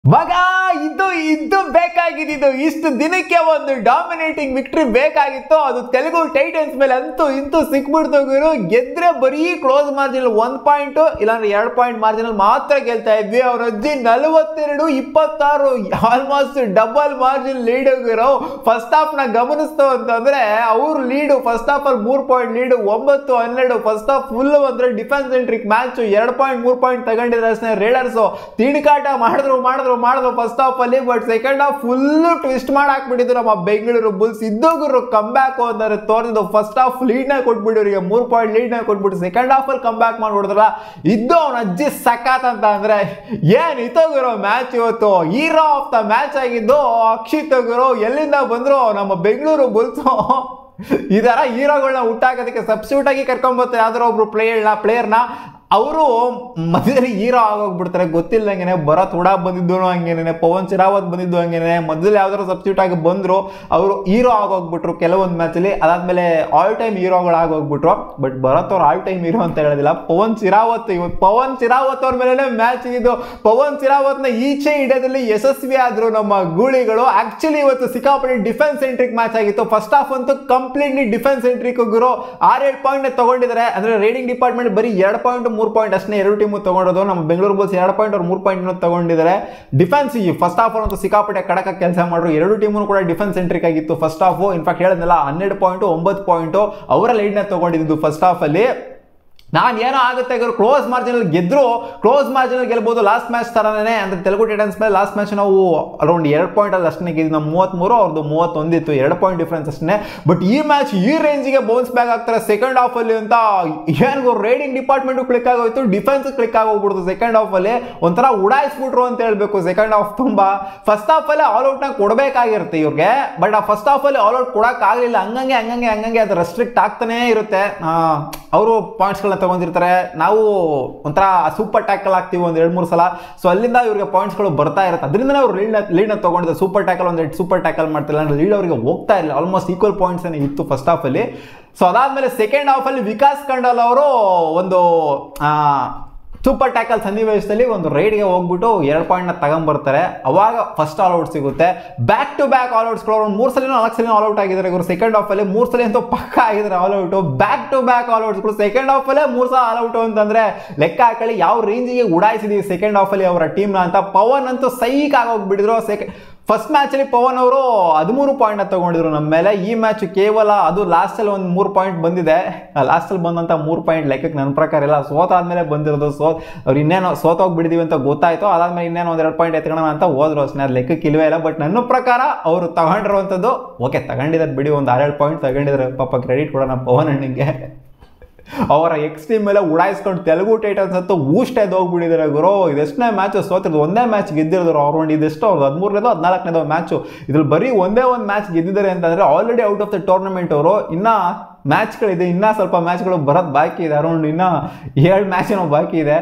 ಮಗ ಇದು ಇದು ಬೇಕಾಗಿದ್ದು ಇಷ್ಟು ದಿನಕ್ಕೆ ಒಂದು ಡಾಮಿನೇಟಿಂಗ್ ವಿಕ್ಟ್ರಿ ಬೇಕಾಗಿತ್ತು ಅದು ತೆಲುಗು ಟೈಟನ್ಸ್ ಮೇಲೆ ಅಂತೂ ಇಂತೂ ಸಿಕ್ಬಿಡ್ತು ಗುರು ಗೆದ್ರೆ ಬರೀ ಕ್ಲೋಸ್ ಮಾರ್ಜಿನ್ ಒಂದ್ ಪಾಯಿಂಟ್ ಇಲ್ಲಾಂದ್ರೆ ಎರಡು ಪಾಯಿಂಟ್ ಮಾರ್ಜಿನ್ ಮಾತ್ರ ಗೆಲ್ತಾ ಇದ್ವಿ ಅವ್ರ ಅಜ್ಜಿ ನಲವತ್ತೆರಡು ಇಪ್ಪತ್ತಾರು ಆಲ್ಮೋಸ್ಟ್ ಡಬಲ್ ಮಾರ್ಜಿನ್ ಲೀಡ್ ಗುರು ಫಸ್ಟ್ ಹಾಫ್ ನ ಗಮನಿಸ್ತು ಅಂತಂದ್ರೆ ಅವ್ರ ಲೀಡು ಫಸ್ಟ್ ಹಾಫ್ ಅಲ್ಲಿ ಮೂರ್ ಪಾಯಿಂಟ್ ಲೀಡು ಒಂಬತ್ತು ಹನ್ನೆರಡು ಫಸ್ಟ್ ಹಾಫ್ ಫುಲ್ ಅಂದ್ರೆ ಡಿಫೆನ್ಸ್ ಸೆಂಟ್ರಿಕ್ ಮ್ಯಾಚ್ ಎರಡು ಪಾಯಿಂಟ್ ಮೂರ್ ಪಾಯಿಂಟ್ ತಗೊಂಡಿದ್ರೆ ಅಷ್ಟೇ ರೇಡರ್ಸ್ ತಿಣಕಾಟ ಮಾಡಿದ್ರು ಮಾಡಿದ್ರು ಮಾಡಿದ್ರು ಫಸ್ಟ್ ಹಾಫ್ ಅಲ್ಲಿ but second half full twist ಮಾಡಿ ಹಾಕ್ಬಿಟ್ಟಿದ್ರು ನಮ್ಮ ಬೆಂಗಳೂರು ಬುಲ್ಸ್ ಇದ್ದೋಗ್ರು ಕಮ್ ಬ್ಯಾಕ್ ಅಂದ್ರೆ ತೋರಿದ್ದು ಫಸ್ಟ್ ಹಾಫ್ ಲೀಡ್ ನ ಕೊಟ್ಬಿಟ್ಟು ಇವರಿಗೆ ಮೂರ್ ಪಾಯಿಂಟ್ ಲೀಡ್ ನ ಕೊಟ್ಬಿಟ್ಟು ಸೆಕೆಂಡ್ ಹಾಫ್ ಅಲ್ಲಿ ಕಮ್ ಬ್ಯಾಕ್ ಮಾಡ್ಬಿಡಿದ್ರಲ್ಲ ಇದ್ದು ಅವ್ನ ಅಜ್ಜಿ ಸಖತ್ ಅಂತ ಅಂದ್ರೆ ಏನ್ ಇತ್ತೋಗಿರೋ ಮ್ಯಾಚ್ ಇವತ್ತು ಹೀರೋ ಆಫ್ ದ ಮ್ಯಾಚ್ ಆಗಿದ್ದು ಅಕ್ಷಿತ್ ಗುರು ಎಲ್ಲಿಂದ ಬಂದ್ರು ನಮ್ಮ ಬೆಂಗಳೂರು ಬುಲ್ಸ್ ಈ ತರ ಹೀರೋಗಳನ್ನ ಹುಟ್ಟಾಕೋದಕ್ಕೆ ಸಬ್ಸ್ಟ್ಯೂಟ್ ಆಗಿ ಕರ್ಕೊಂಬರ್ತಾರೆ ಯಾವ್ದಾರ ಒಬ್ರು ಪ್ಲೇಯರ್ನ ಪ್ಲೇಯರ್ನ ಅವರು ಮಧ್ಯದಲ್ಲಿ ಹೀರೋ ಆಗೋಗ್ಬಿಡ್ತಾರೆ ಗೊತ್ತಿಲ್ಲಂಗೆನೆ ಭರತ್ ಹುಡಾ ಬಂದಿದ್ದು ಹಂಗೇನೆ ಪವನ್ ಚಿರಾವತ್ ಬಂದಿದ್ದು ಹಂಗೇನೆ ಮೊದಲು ಯಾವ್ದಾರು ಸಬ್ಸ್ಟ್ಯೂಟ್ ಆಗಿ ಬಂದ್ರು ಅವರು ಹೀರೋ ಆಗೋಗ್ಬಿಟ್ರು ಕೆಲವೊಂದು ಮ್ಯಾಚಲ್ಲಿ ಅದಾದ್ಮೇಲೆ ಆಲ್ ಟೈಮ್ ಹೀರೋಗಳು ಆಗೋಗ್ಬಿಟ್ರು ಬಟ್ ಭರತ್ ಅವ್ರು ಆಲ್ ಟೈಮ್ ಹೀರೋ ಅಂತ ಹೇಳೋದಿಲ್ಲ ಪವನ್ ಚಿರಾವತ್ ಇವತ್ತು ಪವನ್ ಚಿರಾವತ್ ಅವ್ರ ಮೇಲೆ ಮ್ಯಾಚ್ ಇದು ಪವನ್ ಚಿರಾವತ್ನ ಈಚೆ ಇಡೋದ್ರಲ್ಲಿ ಯಶಸ್ವಿ ಆದ್ರು ನಮ್ಮ ಗೂಳಿಗಳು ಆಕ್ಚುಲಿ ಇವತ್ತು ಸಿಕ್ಕಾಪಟ್ಟೆ ಡಿಫೆನ್ಸ್ ಸೆಂಟ್ರಿಕ್ ಮ್ಯಾಚ್ ಆಗಿತ್ತು ಫಸ್ಟ್ ಹಾಫ್ ಅಂತೂ ಕಂಪ್ಲೀಟ್ಲಿ ಡಿಫೆನ್ಸ್ ಸೆಂಟ್ರಿಕ್ ಗುರು ಆರೇಳು ಪಾಯಿಂಟ್ ತಗೊಂಡಿದ್ದಾರೆ ಅಂದ್ರೆ ರೈಡಿಂಗ್ ಡಿಪಾರ್ಟ್ಮೆಂಟ್ ಬರೀ ಎರಡು ಪಾಯಿಂಟ್ ಮೂರು ಪಾಯಿಂಟ್ ಅಷ್ಟೇ ಎರಡು ಟೀಮು ತಗೊಂಡೋದು ನಮ್ಮ ಬೆಂಗಳೂರು ಬಸ್ ಎರಡು ಪಾಯಿಂಟ್ ಅವ್ರು ಮೂರು ಪಾಯಿಂಟ್ ತಗೊಂಡಿದ್ದಾರೆ ಡಿಫೆನ್ಸ್ ಈ ಫಸ್ಟ್ ಹಾಫ್ ಅಂತೂ ಸಿಕ್ಕಾಪಟ್ಟೆ ಕಡಕ ಕೆಲಸ ಮಾಡ್ರು ಎರಡು ಟೀಮು ಕೂಡ ಡಿಫೆನ್ಸ್ ಸೆಂಟ್ರಿಕ್ ಆಗಿತ್ತು ಫಸ್ಟ್ ಹಾಫ್ ಇನ್ಫ್ಯಾಕ್ಟ್ ಹೇಳಿದ್ನಲ್ಲ ಹನ್ನೆರಡು ಪಾಯಿಂಟ್ ಒಂಬತ್ತು ಪಾಯಿಂಟ್ ಅವರ ಲೀಡ್ನ ತಗೊಂಡಿದ್ದು ಫಸ್ಟ್ ಹಾಫ್ ಅಲ್ಲಿ ನಾನು ಏನೋ ಆಗುತ್ತೆ ಗುರು ಕ್ಲೋಸ್ ಮಾರ್ಜಿನಲ್ಲಿ ಗೆದ್ರು ಕ್ಲೋಸ್ ಮಾರ್ಜಿನಲ್ಲಿ ಗೆಲ್ಬೋದು ಲಾಸ್ಟ್ ಮ್ಯಾಚ್ ಥರನೇ ಅಂದರೆ ತೆಲುಗು ಟೈಟನ್ಸ್ ಮೇಲೆ ಲಾಸ್ಟ್ ಮ್ಯಾಚ್ ನಾವು ಅರೌಂಡ್ ಎರಡು ಪಾಯಿಂಟ್ ಅಲ್ಲಿ ಅಷ್ಟೇ ಗೆದ್ದು ನಮ್ಮ ಮೂವತ್ತ್ಮೂರು ಅವ್ರದ್ದು ಮೂವತ್ತೊಂದಿತ್ತು ಎರಡು ಪಾಯಿಂಟ್ ಡಿಫ್ರೆನ್ಸ್ ಅಷ್ಟೇ ಬಟ್ ಈ ಮ್ಯಾಚ್ ಈ ರೇಂಜಿಗೆ ಬೌನ್ಸ್ ಬ್ಯಾಕ್ ಆಗ್ತಾರೆ ಸೆಕೆಂಡ್ ಹಾಫಲ್ಲಿ ಅಂತ ಏನು ರೈಡಿಂಗ್ ಡಿಪಾರ್ಟ್ಮೆಂಟು ಕ್ಲಿಕ್ ಆಗೋಯ್ತು ಡಿಫೆನ್ಸ್ ಕ್ಲಿಕ್ ಆಗೋಗ್ಬಿಡ್ತು ಸೆಕೆಂಡ್ ಹಾಫಲ್ಲಿ ಒಂಥರ ಉಡಾಯಿಸ್ಬಿಟ್ರು ಅಂತ ಹೇಳ್ಬೇಕು ಸೆಕೆಂಡ್ ಹಾಫ್ ತುಂಬ ಫಸ್ಟ್ ಹಾಫಲ್ಲೇ ಆಲ್ ಔಟ್ನ ಕೊಡಬೇಕಾಗಿರುತ್ತೆ ಇವ್ರಿಗೆ ಬಟ್ ಆ ಫಸ್ಟ್ ಹಾಫಲ್ಲಿ ಆಲ್ ಔಟ್ ಕೊಡೋಕ್ಕಾಗಲಿಲ್ಲ ಹಂಗಂಗೆ ಹಂಗಂಗೆ ಹಂಗಂಗೆ ಅದು ರೆಸ್ಟ್ರಿಕ್ಟ್ ಆಗ್ತಾನೇ ಇರುತ್ತೆ ಅವರು ಪಾಯಿಂಟ್ಸ್ಗಳನ್ನ ತಗೊಂಡಿರ್ತಾರೆ ನಾವು ಒಂಥರ ಸೂಪರ್ ಟ್ಯಾಕಲ್ ಆಗ್ತೀವಿ ಒಂದು ಎರಡು ಮೂರು ಸಲ ಸೊ ಅಲ್ಲಿಂದ ಇವ್ರಿಗೆ ಪಾಯಿಂಟ್ಸ್ಗಳು ಬರ್ತಾ ಇರುತ್ತೆ ಅದರಿಂದ ಅವ್ರು ಲೀಡ್ನ ಲೀಡ್ನ ತಗೊಂಡಿದ್ದಾರೆ ಸೂಪರ್ ಟ್ಯಾಕಲ್ ಒಂದು ಎರಡು ಸೂಪರ್ ಟ್ಯಾಕಲ್ ಮಾಡ್ತಿಲ್ಲ ಅಂದ್ರೆ ಲೀಡ್ ಅವರಿಗೆ ಹೋಗ್ತಾ ಇಲ್ಲ ಆಲ್ಮೋಸ್ಟ್ ಈಕ್ವಲ್ ಪಾಯಿಂಟ್ಸ್ ಏನೇ ಇತ್ತು ಫಸ್ಟ್ ಹಾಫಲ್ಲಿ ಸೊ ಅದಾದಮೇಲೆ ಸೆಕೆಂಡ್ ಹಾಫಲ್ಲಿ ವಿಕಾಸ್ ಖಂಡಲ್ ಅವರು ಒಂದು ಸೂಪರ್ ಟ್ಯಾಕಲ್ ಸನ್ನಿವೇಶದಲ್ಲಿ ಒಂದು ರೈಡ್ಗೆ ಹೋಗ್ಬಿಟ್ಟು ಎರಡು ಪಾಯಿಂಟ್ನ ತಗೊಂಬರ್ತಾರೆ ಅವಾಗ ಫಸ್ಟ್ ಆಲ್ ಔಟ್ ಸಿಗುತ್ತೆ ಬ್ಯಾಕ್ ಟು ಬ್ಯಾಕ್ ಆಲ್ ಔಟ್ಸ್ಗಳು ಒಂದು ಮೂರು ಸಲ ನಾಲ್ಕು ಸಲ ಆಲ್ ಔಟ್ ಆಗಿದ್ದಾರೆ ಇವರು ಸೆಕೆಂಡ್ ಹಾಫಲ್ಲಿ ಮೂರು ಸಲ ಅಂತೂ ಪಕ್ಕ ಆಗಿದ್ದಾರೆ all out back to back all ಔಟ್ಸ್ಗಳು ಸೆಕೆಂಡ್ ಹಾಫಲ್ಲೇ ಮೂರು ಸಲ ಆಲ್ ಔಟು ಅಂತಂದ್ರೆ ಲೆಕ್ಕ ಹಾಕೊಳ್ಳಿ ಯಾವ ರೇಂಜಿಗೆ ಉಡಾಯಿಸಿದೀವಿ ಸೆಕೆಂಡ್ ಹಾಫಲ್ಲಿ ಅವರ ಟೀಮ್ನ ಅಂತ ಪವನ್ ಅಂತೂ ಸೈಕ್ ಆಗೋಗ್ಬಿಟ್ಟಿದ್ರು ಸೆಕೆಂಡ್ ಫಸ್ಟ್ ಮ್ಯಾಚಲ್ಲಿ ಪವನ್ ಅವರು ಹದಿಮೂರು ಪಾಯಿಂಟ್ನ ತಗೊಂಡಿದ್ರು ನಮ್ಮ ಮೇಲೆ ಈ ಮ್ಯಾಚ್ ಕೇವಲ ಅದು ಲಾಸ್ಟಲ್ಲಿ ಒಂದು ಮೂರು ಪಾಯಿಂಟ್ ಬಂದಿದೆ ಲಾಸ್ಟಲ್ಲಿ ಬಂದಂಥ ಮೂರು ಪಾಯಿಂಟ್ ಲೆಕ್ಕಕ್ಕೆ ನನ್ನ ಪ್ರಕಾರ ಇಲ್ಲ ಸೋತಾದ್ಮೇಲೆ ಬಂದಿರೋದು ಸೋತ್ ಅವ್ರು ಇನ್ನೇನೋ ಸೋತೋಗ್ಬಿಟ್ಟಿದೀವಿ ಅಂತ ಗೊತ್ತಾಯ್ತು ಅದಾದ್ಮೇಲೆ ಇನ್ನೇನೋ ಒಂದು ಎರಡು ಪಾಯಿಂಟ್ ಎತ್ಕೊಳ್ಳೋಣ ಅಂತ ಹೋದ್ರು ಅಷ್ಟೇ ಅದು ಲೆಕ್ಕಕ್ಕೆ ಇಲ್ವೇ ಇಲ್ಲ ಬಟ್ ನನ್ನ ಪ್ರಕಾರ ಅವರು ತಗೊಂಡಿರುವಂಥದ್ದು ಓಕೆ ತಗೊಂಡಿದ್ದಾರೆ ಬಿಡಿ ಒಂದು ಆರೇಳು ಪಾಯಿಂಟ್ ತಗೊಂಡಿದ್ದಾರೆ ಪಾಪ ಕ್ರೆಡಿಟ್ ಕೊಡೋಣ ಪವನ್ ಅಣ್ಣಂಗೆ ಅವರ ಎಕ್ಸ್ ಟೀಮ್ ಮೇಲೆ ಉಡಾಯಿಸ್ಕೊಂಡು ತೆಲುಗು ಟೈಟನ್ಸ್ ಅಂತೂ ಊಷ್ಟೇ ಹೋಗ್ಬಿಟ್ಟಿದ್ದಾರೆ ಗುರು ಇದೆಷ್ಟನೇ ಮ್ಯಾಚ್ ಸೋತಿರೋದು ಒಂದೇ ಮ್ಯಾಚ್ ಗೆದ್ದಿರೋದು ಅವ್ರು ಒಂದು ಇದೆಷ್ಟು ಅವ್ರದ್ದು ಹದಿಮೂರನೇದು ಹದಿನಾಲ್ಕನೇದು ಮ್ಯಾಚು ಇದ್ರಲ್ಲಿ ಬರೀ ಒಂದೇ ಒಂದು ಮ್ಯಾಚ್ ಗೆದ್ದಿದ್ದಾರೆ ಅಂತಂದರೆ already out of the tournament ಅವರು ಇನ್ನೂ ಮ್ಯಾಚ್ಗಳಿದೆ ಇನ್ನೂ ಸ್ವಲ್ಪ ಮ್ಯಾಚ್ಗಳು ಬರೋದು ಬಾಕಿ ಇದೆ ಅರೌಂಡ್ ಇನ್ನೂ ಏಳು ಮ್ಯಾಚ್ ಏನೋ ಬಾಕಿ ಇದೆ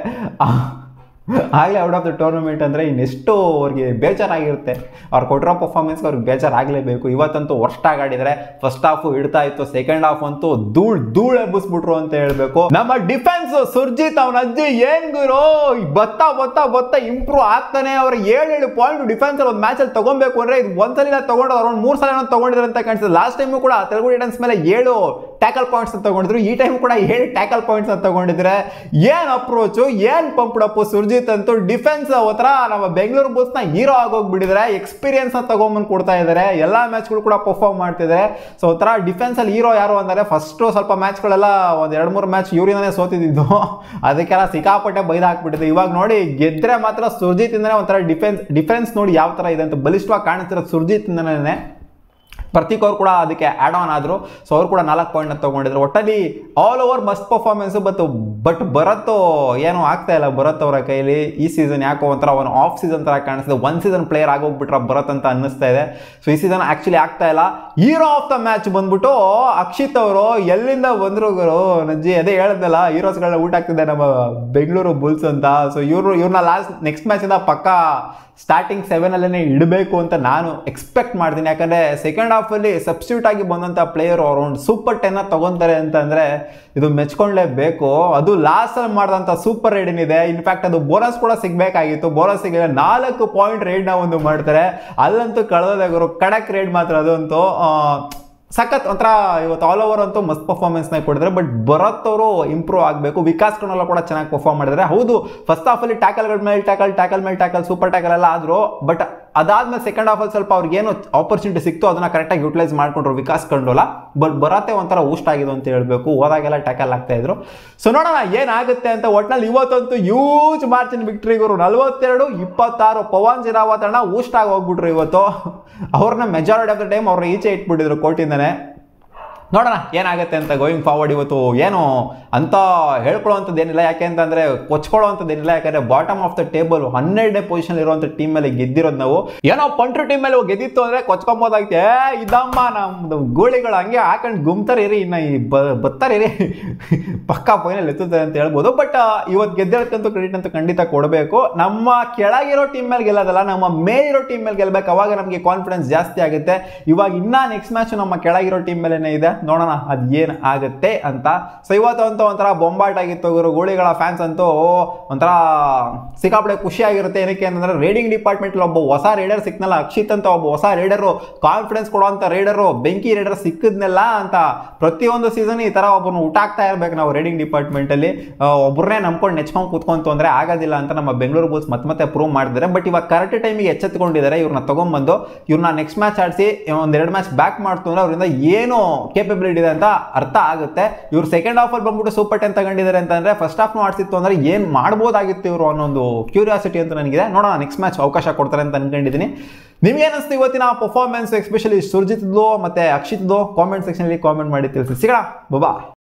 ಆಗಲೇ ಔಟ್ ಆಫ್ ದ ಟೂರ್ನಮೆಂಟ್ ಅಂದರೆ ಇನ್ನೆಷ್ಟು ಅವ್ರಿಗೆ ಬೇಜಾರಾಗಿರುತ್ತೆ ಅವ್ರು ಕೊಟ್ಟಿರೋ ಪರ್ಫಾರ್ಮೆನ್ಸ್ಗೆ ಅವ್ರಿಗೆ ಬೇಜಾರಾಗಲೇಬೇಕು ಇವತ್ತಂತೂ ವರ್ಷಾಗಿ ಆಡಿದರೆ ಫಸ್ಟ್ ಹಾಫ್ ಇಡ್ತಾ ಇತ್ತು ಸೆಕೆಂಡ್ ಹಾಫ್ ಅಂತೂ ಧೂಳ್ ಧೂಳ್ ಎಬ್ಬಿಸ್ಬಿಟ್ರು ಅಂತ ಹೇಳ್ಬೇಕು ನಮ್ಮ ಡಿಫೆನ್ಸ್ ಸುರ್ಜಿತ್ ಅವನ ಅಜ್ಜಿ ಏನ್ ಗುರು ಬತ್ತ ಬತ್ತ ಬತ್ತ ಇಂಪ್ರೂವ್ ಆಗ್ತಾನೆ ಅವ್ರ ಏಳೇಳು ಪಾಯಿಂಟ್ ಡಿಫೆನ್ಸ್ ಅಲ್ಲಿ ಒಂದು ಮ್ಯಾಚಲ್ಲಿ ತಗೊಬೇಕು ಅಂದ್ರೆ ಇದು ಒಂದ್ಸಲ ತಗೊಂಡು ಅರೌಂಡ್ ಮೂರು ಸಲ ತಗೊಂಡಿದ್ರು ಅಂತ ಕಾಣಿಸ್ತದೆ ಲಾಸ್ಟ್ ಟೈಮು ಕೂಡ ತೆಲುಗು ಟೈಟನ್ಸ್ ಮೇಲೆ ಏಳು ಟ್ಯಾಕಲ್ ಪಾಯಿಂಟ್ಸ್ ತಗೊಂಡಿದ್ರು ಈ ಟೈಮ್ ಕೂಡ ಏಳು ಟ್ಯಾಕಲ್ ಪಾಯಿಂಟ್ಸ್ ತಗೊಂಡಿದ್ರೆ ಏನ್ ಅಪ್ರೋಚು ಏನ್ ಪಂಪ್ಡಪ್ಪು ಸುರ್ಜಿತ್ ಅಂತೂ ಡಿಫೆನ್ಸ್ ಒಂಥರ ನಮ್ಮ ಬೆಂಗಳೂರು ಬುಲ್ಸ್ ನ ಹೀರೋ ಆಗೋಗ್ಬಿಟ್ಟಿದ್ರೆ ಎಕ್ಸ್ಪೀರಿಯನ್ಸ್ ತಗೊಂಬಂದು ಕೊಡ್ತಾ ಇದ್ದಾರೆ ಎಲ್ಲಾ ಮ್ಯಾಚ್ಗಳು ಕೂಡ ಪರ್ಫಾರ್ಮ್ ಮಾಡ್ತಿದ್ದಾರೆ ಸೊ ಒಂಥರ ಡಿಫೆನ್ಸ್ ಅಲ್ಲಿ ಹೀರೋ ಯಾರು ಅಂದರೆ ಫಸ್ಟ್ ಸ್ವಲ್ಪ ಮ್ಯಾಚ್ಗಳೆಲ್ಲ ಒಂದ್ ಎರಡು ಮೂರು ಮ್ಯಾಚ್ ಇವರಿಂದನೇ ಸೋತಿದ್ದು ಅದಕ್ಕೆಲ್ಲ ಸಿಕ್ಕಾಪಟ್ಟೆ ಬೈದು ಹಾಕ್ಬಿಟ್ಟಿದೆ ಇವಾಗ ನೋಡಿ ಗೆದ್ರೆ ಮಾತ್ರ ಸುರ್ಜಿತ್ ಇಂದನೇ ಒಂಥರ ಡಿಫೆನ್ಸ್ ಡಿಫೆನ್ಸ್ ನೋಡಿ ಯಾವ ತರ ಇದೆ ಅಂತ ಬಲಿಷ್ಠವಾಗಿ ಕಾಣಿಸ್ತಿರೋದು ಸುರ್ಜಿತ್ ಇಂದನೇ ಪ್ರತೀಕ್ ಅವ್ರು ಕೂಡ ಅದಕ್ಕೆ ಆ್ಯಡ್ ಆನ್ ಆದರು ಸೊ ಅವ್ರು ಕೂಡ ನಾಲ್ಕು ಪಾಯಿಂಟ್ನ ತೊಗೊಂಡಿದ್ರು ಒಟ್ಟಲ್ಲಿ all over must performance but but Bharath ಏನೂ ಆಗ್ತಾ ಇಲ್ಲ ಭರತ್ ಅವರ ಕೈಲಿ ಈ ಸೀಸನ್ ಯಾಕೋ ಒಂಥರ ಒಂದು ಆಫ್ ಸೀಸನ್ ಥರ ಕಾಣಿಸ್ತಿದೆ ಒನ್ ಸೀಸನ್ ಪ್ಲೇಯರ್ ಆಗೋಗ್ಬಿಟ್ರ ಭರತ್ ಅಂತ ಅನ್ನಿಸ್ತಾ ಇದೆ ಸೊ ಈ ಸೀಸನ್ ಆ್ಯಕ್ಚುಲಿ ಆಗ್ತಾ ಇಲ್ಲ ಹೀರೋ ಆಫ್ ದ ಮ್ಯಾಚ್ ಬಂದ್ಬಿಟ್ಟು ಅಕ್ಷಿತ್ ಅವರು ಎಲ್ಲಿಂದ ಬಂದರು ಗುರು ನಜ್ಜಿ ಅದೇ ಹೇಳಿದ್ನಲ್ಲ ಹೀರೋಸ್ಗಳನ್ನ ಊಟ ಆಗ್ತಿದೆ ನಮ್ಮ ಬೆಂಗಳೂರು ಬುಲ್ಸ್ ಅಂತ ಸೊ ಇವರು ಇವ್ರನ್ನ ಲಾಸ್ಟ್ ನೆಕ್ಸ್ಟ್ ಮ್ಯಾಚಿಂದ ಪಕ್ಕ ಸ್ಟಾರ್ಟಿಂಗ್ ಸೆವೆನಲ್ಲೇ ಇಡಬೇಕು ಅಂತ ನಾನು ಎಕ್ಸ್ಪೆಕ್ಟ್ ಮಾಡ್ತೀನಿ ಯಾಕಂದರೆ ಸೆಕೆಂಡ್ ಹಾಫಲ್ಲಿ ಸಬ್ಸ್ಟ್ಯೂಟ್ ಆಗಿ ಬಂದಂಥ ಪ್ಲೇಯರು ಅರೌಂಡ್ ಸೂಪರ್ ಟೆನ್ನ ತೊಗೊತಾರೆ ಅಂತಂದರೆ ಇದು ಮೆಚ್ಕೊಳ್ಳೇಬೇಕು ಅದು ಲಾಸ್ಟಲ್ಲಿ ಮಾಡಿದಂಥ ಸೂಪರ್ ರೇಡ್ ಏನಿದೆ ಇನ್ಫ್ಯಾಕ್ಟ್ ಅದು ಬೋನಸ್ ಕೂಡ ಸಿಗಬೇಕಾಗಿತ್ತು ಬೋನಸ್ ಸಿಗಲಿಲ್ಲ ನಾಲ್ಕು ಪಾಯಿಂಟ್ ರೇಡ್ನ ಒಂದು ಮಾಡ್ತಾರೆ ಅಲ್ಲಂತೂ ಕಳೆದೋದಾಗರು ಕಡಕ್ ರೇಡ್ ಮಾತ್ರ ಅದಂತೂ ಆ, ಸಖತ್ ಒಂಥರ ಇವತ್ತು ಆಲ್ ಓವರ್ ಅಂತೂ ಮಸ್ತ್ ಪರ್ಫಾರ್ಮೆನ್ಸ್ನ ಕೊಡಿದ್ರೆ ಬಟ್ ಭರತ್ ಅವರು ಇಂಪ್ರೂವ್ ಆಗಬೇಕು ವಿಕಾಸ್ ಕಣಲ್ಲ ಕೂಡ ಚೆನ್ನಾಗಿ ಪರ್ಫಾರ್ಮ್ ಮಾಡಿದ್ದಾರೆ ಹೌದು ಫಸ್ಟ್ ಹಾಫಲ್ಲಿ ಟ್ಯಾಕಲ್ಗಳ ಮೇಲೆ ಟ್ಯಾಕಲ್ ಟ್ಯಾಕಲ್ ಮೇಲೆ ಟ್ಯಾಕಲ್ ಸೂಪರ್ ಟ್ಯಾಕಲ್ ಎಲ್ಲ ಆದರೂ ಬಟ್ ಅದಾದ್ಮೇಲೆ ಸೆಕೆಂಡ್ ಹಾಫಲ್ಲಿ ಸ್ವಲ್ಪ ಅವ್ರಿಗೆ ಏನು ಆಪರ್ಚುನಿಟಿ ಸಿಕ್ತು ಅದನ್ನ ಕರೆಕ್ಟಾಗಿ ಯೂಟಿಲೈಸ್ ಮಾಡ್ಕೊಂಡ್ರು ವಿಕಾಸ್ ಕಂಡೋಲ ಬಟ್ ಬರತ್ತೆ ಒಂಥರ ಊಸ್ಟ್ ಆಗಿದೆ ಅಂತ ಹೇಳ್ಬೇಕು ಹೋದಾಗೆಲ್ಲ ಟ್ಯಾಕಲ್ ಆಗ್ತಾ ಇದ್ರು ಸೊ ನೋಡೋಣ ಏನಾಗುತ್ತೆ ಅಂತ ಒಟ್ನಲ್ಲಿ ಇವತ್ತಂತೂ ಯೂಜ್ ಮಾರ್ಜಿನ್ ವಿಕ್ಟ್ರಿಗರು ನಲವತ್ತೆರಡು ಇಪ್ಪತ್ತಾರು ಪವನ್ ಜಿರಾವತ್ ಅಣ್ಣ ಊಸ್ಟ್ ಆಗಿ ಹೋಗ್ಬಿಟ್ರು ಇವತ್ತು ಅವ್ರನ್ನ ಮೆಜಾರಿಟಿ ಆಫ್ ದ ಟೈಮ್ ಅವ್ರನ್ನ ಈಚೆ ಇಟ್ಬಿಟ್ಟಿದ್ರು ಕೋರ್ಟಿಂದನೇ ನೋಡೋಣ ಏನಾಗುತ್ತೆ ಅಂತ ಗೋಯಿಂಗ್ ಫಾರ್ವರ್ಡ್ ಇವತ್ತು ಏನು ಅಂತ ಹೇಳ್ಕೊಳ್ಳೋವಂಥದ್ದು ಏನಿಲ್ಲ ಯಾಕೆ ಅಂತಂದ್ರೆ ಕೊಚ್ಕೊಳ್ಳೋವಂಥದ್ದು ಏನಿಲ್ಲ ಯಾಕಂದ್ರೆ ಬಾಟಮ್ ಆಫ್ ದ ಟೇಬಲ್ ಹನ್ನೆರಡನೇ ಪೊಸಿಷನ್ ಇರುವಂಥ ಟೀಮ್ ಮೇಲೆ ಗೆದ್ದಿರೋದು ನಾವು ಏನೋ ಪಂಟ್ರು ಟೀಮ್ ಮೇಲೆ ಗೆದ್ದಿತ್ತು ಅಂದ್ರೆ ಕೊಚ್ಕೊಂಬೋದಾಗಿತ್ತು ಏ ಇದಮ್ಮ ನಮ್ದು ಗೋಳಿಗಳು ಹಂಗೆ ಹಾಕೊಂಡು ಗುಮ್ತಾರೆ ಇರಿ ಇನ್ನು ಈ ಬತ್ತಾರೆ ಇರಿ ಪಕ್ಕಾ ಫೈನಲ್ ಎತ್ತುತ್ತೆ ಅಂತ ಹೇಳ್ಬೋದು ಬಟ್ ಇವತ್ತು ಗೆದ್ದಿರೋಕ್ಕಂತೂ ಕ್ರೆಡಿಟ್ ಅಂತೂ ಖಂಡಿತ ಕೊಡಬೇಕು ನಮ್ಮ ಕೆಳಗಿರೋ ಟೀಮ್ ಮೇಲೆ ಗೆಲ್ಲೋದಲ್ಲ ನಮ್ಮ ಮೇಲಿರೋ ಟೀಮ್ ಮೇಲೆ ಗೆಲ್ಬೇಕು ಅವಾಗ ನಮಗೆ ಕಾನ್ಫಿಡೆನ್ಸ್ ಜಾಸ್ತಿ ಆಗುತ್ತೆ ಇವಾಗ ಇನ್ನ ನೆಕ್ಸ್ಟ್ ಮ್ಯಾಚ್ ನಮ್ಮ ಕೆಳಗಿರೋ ಟೀಮ್ ಮೇಲೇನೆ ಇದೆ ನೋಡೋಣ ಅದು ಏನು ಆಗುತ್ತೆ ಅಂತ ಸೊ ಇವತ್ತು ಅಂತೂ ಒಂಥರ ಬೊಂಬಾಟ್ ಆಗಿತ್ತು ಗುರು ಗೋಳಿಗಳ ಫ್ಯಾನ್ಸ್ ಅಂತೂ ಒಂಥರ ಸಿಕ್ಕಾಪಡೆ ಖುಷಿಯಾಗಿರುತ್ತೆ ಏನಕ್ಕೆ ಅಂತಂದ್ರೆ ರೇಡಿಂಗ್ ಡಿಪಾರ್ಟ್ಮೆಂಟ್ ಒಬ್ಬ ಹೊಸ ರೈಡರ್ ಸಿಕ್ನಲ್ಲ ಅಕ್ಷಿತ್ ಅಂತ ಒಬ್ಬ ಹೊಸ ರೈಡರು ಕಾನ್ಫಿಡೆನ್ಸ್ ಕೊಡುವಂಥ ರೈಡರು ಬೆಂಕಿ ರೈಡರ್ ಸಿಕ್ಕಿದ್ನೆಲ್ಲ ಅಂತ ಪ್ರತಿಯೊಂದು ಸೀಸನ್ ಈ ಥರ ಒಬ್ಬನು ಊಟ ಆಗ್ತಾ ಇರ್ಬೇಕು ನಾವು ರೈಡಿಂಗ್ ಡಿಪಾರ್ಟ್ಮೆಂಟಲ್ಲಿ ಒಬ್ಬರನ್ನೇ ನಂಬ್ಕೊಂಡು ನೆಚ್ಕೊಂಡು ಕೂತ್ಕೊಂತು ಅಂದರೆ ಆಗೋದಿಲ್ಲ ಅಂತ ನಮ್ಮ ಬೆಂಗಳೂರು ಬುಲ್ಸ್ ಮತ್ತೆ ಮತ್ತೆ ಪ್ರೂವ್ ಮಾಡಿದ್ದಾರೆ ಬಟ್ ಇವಾಗ ಕರೆಕ್ಟ್ ಟೈಮಿಗೆ ಎಚ್ಚೆತ್ಕೊಂಡಿದ್ದಾರೆ ಇವ್ರನ್ನ ತೊಗೊಂಬಂದು ಇವ್ರನ್ನ ನೆಕ್ಸ್ಟ್ ಮ್ಯಾಚ್ ಆಡಿಸಿ ಒಂದೆರಡು ಮ್ಯಾಚ್ ಬ್ಯಾಕ್ ಮಾಡ್ತು ಅಂದ್ರೆ ಅವರಿಂದ ಏನು ಕೇಪಬಿಲಿಟಿ ಇದೆ ಅಂತ ಅರ್ಥ ಆಗುತ್ತೆ ಇವ್ರು ಸೆಕೆಂಡ್ ಹಾಫಲ್ಲಿ ಬಂದ್ಬಿಟ್ಟು ಸೂಪರ್ ಟೆನ್ ತಗೊಂಡಿದ್ದಾರೆ ಅಂತಂದ್ರೆ ಫಸ್ಟ್ ಹಾಫ್ ಆಡ್ಸಿತ್ತು ಅಂದ್ರೆ ಏನು ಮಾಡ್ಬೋದಾಗಿತ್ತು ಇವರು ಅನ್ನೋ ಒಂದು ಕ್ಯೂರಿಯಾಸಿಟಿ ಅಂತ ನನಗಿದೆ ನೋಡೋಣ ನೆಕ್ಸ್ಟ್ ಮ್ಯಾಚ್ ಅವಕಾಶ ಕೊಡ್ತಾರೆ ಅಂತ ಅನ್ಕೊಂಡಿದ್ದೀನಿ ನಿಮ್ಗೆ ಏನಿಸ್ತು ಇವತ್ತಿನ ಪರ್ಫಾರ್ಮೆನ್ಸ್ ಎಸ್ಪೆಷಲಿ ಸುರ್ಜಿತ್ದು ಮತ್ತೆ ಅಕ್ಷಿತ್ದು ಕಾಮೆಂಟ್ ಸೆಕ್ಷನಲ್ಲಿ ಕಾಮೆಂಟ್ ಮಾಡಿ ತಿಳಿಸಿ ಸಿಗೋಣ ಬಬಾ